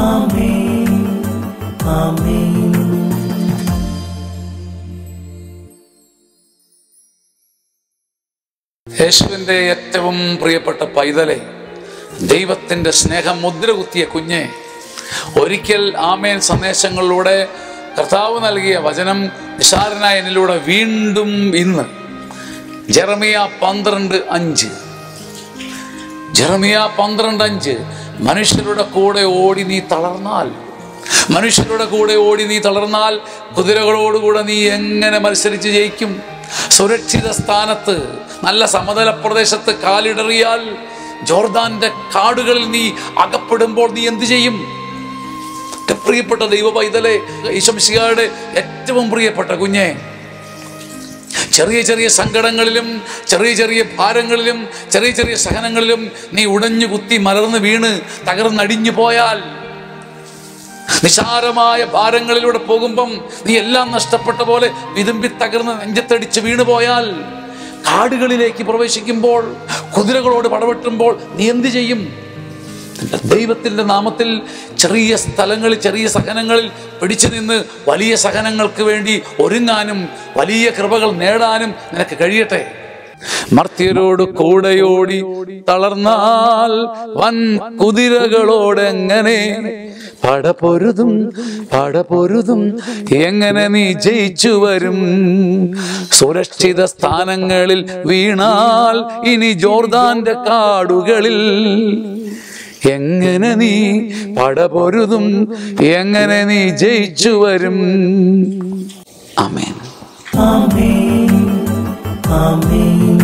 ആമേൻ ആമേൻ യേശുവിൻ്റെ ഏറ്റവും പ്രിയപ്പെട്ട പൈതലെ ദൈവത്തിൻ്റെ സ്നേഹം മുദ്ര കുത്തിയ കുഞ്ഞെ ഒരിക്കൽ ആമേൻ സന്ദേശങ്ങളിലൂടെ കർത്താവ് നൽകിയ വചനം നിസാരനായ എന്നിലൂടെ വീണ്ടും ഇന്ന് ജെറമിയ പന്ത്രണ്ട് അഞ്ച് ജെറമിയ പന്ത്രണ്ട് അഞ്ച് മനുഷ്യരുടെ കൂടെ ഓടി നീ തളർന്നാൽ മനുഷ്യരുടെ കൂടെ ഓടി നീ തളർന്നാൽ കുതിരകളോടുകൂടെ നീ എങ്ങനെ മത്സരിച്ച് ജയിക്കും സുരക്ഷിത സ്ഥാനത്ത് നല്ല സമതല പ്രദേശത്ത് കാലിടറിയാൽ ജോർദാന്റെ കാടുകളിൽ നീ അകപ്പെടുമ്പോൾ നീ എന്തു ചെയ്യും എൻ്റെ പ്രിയപ്പെട്ട ദൈവ പൈതലെ ഈശംശികാരുടെ ഏറ്റവും പ്രിയപ്പെട്ട കുഞ്ഞെ ചെറിയ ചെറിയ സങ്കടങ്ങളിലും ചെറിയ ചെറിയ ഭാരങ്ങളിലും ചെറിയ ചെറിയ സഹനങ്ങളിലും നീ ഉടഞ്ഞു കുത്തി മലർന്ന് വീണ് തകർന്നടിഞ്ഞു പോയാൽ നിസാരമായ ഭാരങ്ങളിലൂടെ പോകുമ്പം നീ എല്ലാം നഷ്ടപ്പെട്ട പോലെ വിതുമ്പി തകർന്ന് നെഞ്ചത്തടിച്ച് വീണു പോയാൽ കാടുകളിലേക്ക് പ്രവേശിക്കുമ്പോൾ കുതിരകളോട് പടവെട്ടുമ്പോൾ നീ എന്ത് ചെയ്യും ദൈവത്തിൻ്റെ നാമത്തിൽ ചെറിയ സ്ഥലങ്ങളിൽ ചെറിയ സഹനങ്ങളിൽ പിടിച്ചു നിന്ന് വലിയ സഹനങ്ങൾക്ക് വേണ്ടി ഒരുങ്ങാനും വലിയ കൃപകൾ നേടാനും നിനക്ക് കഴിയട്ടെ മർത്യരോട് കൂടെയോടി തളർന്നാൽ വൻ കുതിരകളോടെങ്ങനെ പടപൊരുതും പടപൊരുതും എങ്ങനെ നീ ജയിച്ചു വരും സുരക്ഷിത സ്ഥാനങ്ങളിൽ വീണാൽ ഇനി ജോർദാന്റെ കാടുകളിൽ എങ്ങനെ നീ പടപൊരുതും എങ്ങനെ നീ ജയിച്ചു വരും ആമേൻ ആമേൻ ആമേൻ